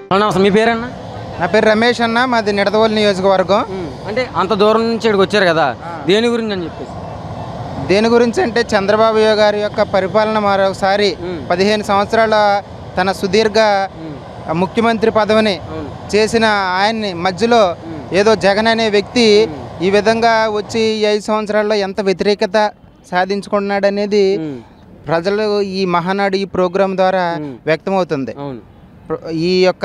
అన్న అసలు మీ పేరన్నా నా పేరు రమేష్ అన్న మాది నిడదవోలు నియోజకవర్గం అంటే అంత దూరం నుంచి ఇక్కడికి వచ్చారు కదా దేని గురించి అని చెప్పేసి దేని గురించి అంటే చంద్రబాబు గారి యొక్క పరిపాలన మరొకసారి పదిహేను సంవత్సరాల తన సుదీర్ఘ ముఖ్యమంత్రి పదవిని అవును చేసిన ఆయన్ని మధ్యలో ఏదో జగన్ అనే వ్యక్తి ఈ విధంగా వచ్చి ఈ ఐదు సంవత్సరాల్లో ఎంత వ్యతిరేకత సాధించుకున్నాడు అనేది ఉమ్. ప్రజలు ఈ మహానాడు ఈ ప్రోగ్రాం ద్వారా వ్యక్తమవుతుంది అవును ప్ర- ఈ యొక్క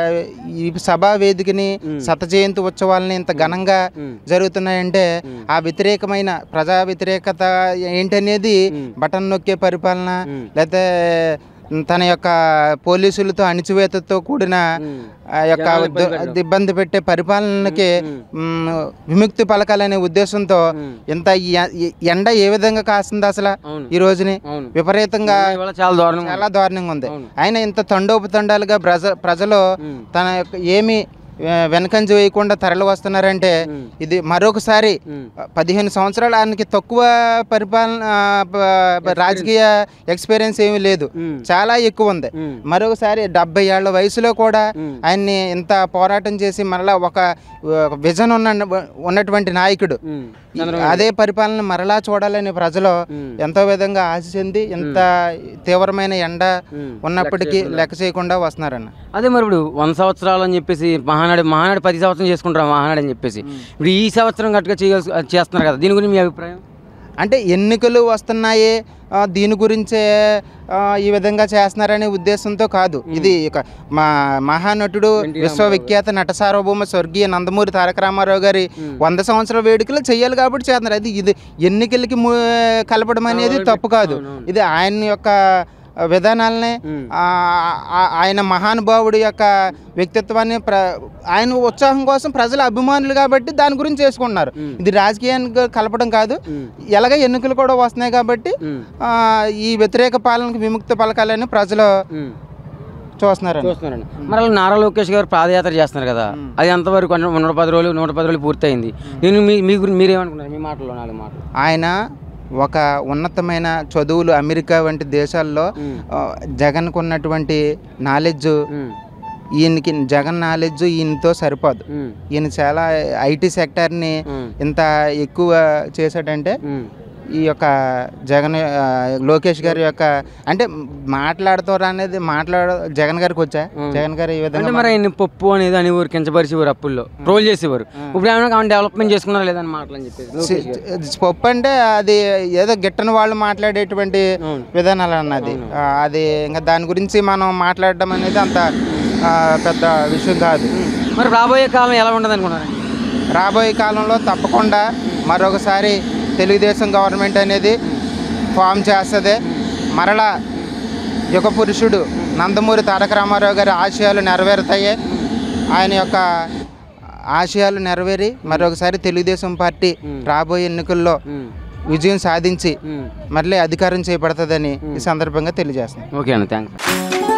ఈ సభా వేదికని శత జయంతి ఉత్సవాలని ఇంత ఘనంగా జరుగుతున్నాయంటే ఆ వ్యతిరేకమైన ప్రజా వ్యతిరేకత ఏంటనేది బటన్ నొక్కే పరిపాలన లేకపోతే తన యొక్క పోలీసులతో అణిచివేతతో కూడిన ఆ యొక్క ఉద్ద- ఇబ్బంది పెట్టే పరిపాలనకి మ్, విముక్తి పలకాలనే ఉద్దేశంతో ఇంత ఈ ఎ- ఈ ఎండ ఏ విధంగా కాస్తుంది అసలు అవును. ఈ రోజుని అవును విపరీతంగా ఇవాళ చాలా దారుణం చాలా దారుణంగా ఉంది ఆయన ఇంత తండోపతండాలుగా ప్రజ ప్రజలు తన యొక్క ఏమి ఆ, వెనకంజ వేయకుండా తరలి వస్తున్నారంటే ఇది మరొకసారి పదిహేను సంవత్సరాలు ఆయనకి తక్కువ పరిపాలన ఆ, ప- ప- రాజకీయ ఎక్స్పీరియన్స్ ఏమీ లేదు చాలా ఎక్కువ ఉంది మరొకసారి డెబ్బై ఏళ్ల వయసులో కూడా ఆయన్ని ఇంత పోరాటం చేసి మరలా ఒక ఒక విజన్ ఉన్న ఉన్నటువంటి నాయకుడు ఈ- అదే పరిపాలన మరలా చూడాలని ప్రజలు ఎంతో విధంగా ఆశ చెంది ఎంత తీవ్రమైన ఎండ ఉన్నప్పటికీ లెక్క చేయకుండా వస్తున్నారన్న అదే మరి ఇప్పుడు వంద సంవత్సరాలు అని చెప్పేసి మహానాడు మహానాడు పది సంవత్సరం చేసుకుంటారు మహానాడు అని చెప్పేసి ఇప్పుడు ఈ సంవత్సరం గట్టుగా చేయాల్సి చేస్తున్నారు కదా దీని గురించి మీ అభిప్రాయం అంటే ఎన్నికలు వస్తున్నాయి ఆ, దీని గురించే ఆ, ఈ విధంగా చేస్తున్నారనే ఉద్దేశంతో కాదు ఇది ఒక మా మహానటుడు విశ్వవిఖ్యాత నట సార్వభౌమ స్వర్గీయ నందమూరి తారక రామారావు గారి వంద సంవత్సరాల వేడుకలు చేయాలి కాబట్టి చేస్తున్నారు అది ఇది ఎన్నికలకి ము- కలపడం అనేది తప్పు కాదు ఇది ఆయన యొక్క విధానాలని ఆ, ఆ- ఆయన మహానుభావుడి యొక్క వ్యక్తిత్వాన్ని ప్ర ఆయన ఉత్సాహం కోసం ప్రజల అభిమానులు కాబట్టి దాని గురించి చేసుకుంటున్నారు ఇది రాజకీయానికి కలపడం కాదు ఎలాగ ఎన్నికలు కూడా వస్తున్నాయి కాబట్టి ఆ, ఈ వ్యతిరేక పాలనకు విముక్తి పలకాలని ప్రజలు చూస్తున్నారు చూస్తున్నారండి మరి అలా నారా లోకేష్ గారు పాదయాత్ర చేస్తున్నారు కదా అది ఎంతవరకు అంటే నూట పది రోజులు నూట పది రోజులు పూర్తయింది నేను మీ మీ గురించి మీరేమనుకున్నారు మీ మాటలో నాలుగు మాటలు ఆయన ఒక ఉన్నతమైన చదువులు అమెరికా వంటి దేశాల్లో ఆ, జగన్కు ఉన్నటువంటి నాలెడ్జ్ ఈయనకి జగన్ నాలెడ్జ్ ఈయనతో సరిపోదు ఈయన చాలా ఐటీ సెక్టర్ని ఇంత ఎక్కువ చేశాడంటే ఈ యొక్క జగన్ ఆ, లోకేష్ గారి యొక్క అంటే మాట్లాడుతారు అనేది మాట్లాడ జగన్ గారికి వచ్చా జగన్ గారు ఈ అంటే విధంగా మరి ఆయన పప్పు అనేది అనేవారు కించపరిచేవారు అప్పుల్లో ట్రోల్ చేసేవారు ఇప్పుడు ఏమైనా డెవలప్మెంట్ చేసుకున్నారా లేదని మాటలు అని చెప్పేసి లోకేష్ గారు. పప్పు అంటే అది ఏదో గిట్టని వాళ్ళు మాట్లాడేటువంటి విధానాలు అన్నది ఆ, అది ఇంకా దాని గురించి మనం మాట్లాడడం అనేది అంత ఆ, పెద్ద విషయం కాదు మరి రాబోయే కాలం ఎలా ఉండదు అనుకున్నారు రాబోయే కాలంలో తప్పకుండా మరొకసారి తెలుగుదేశం గవర్నమెంట్ అనేది ఫామ్ చేస్తుంది మరలా యుగ పురుషుడు నందమూరి తారక రామారావు గారి ఆశయాలు నెరవేరుతాయి ఆయన యొక్క ఆశయాలు నెరవేరి మరొకసారి తెలుగుదేశం పార్టీ రాబోయే ఎన్నికల్లో విజయం సాధించి మళ్ళీ అధికారం చేపడుతుందని ఈ సందర్భంగా తెలియజేస్తున్నాను ఓకే అన్న థ్యాంక్స్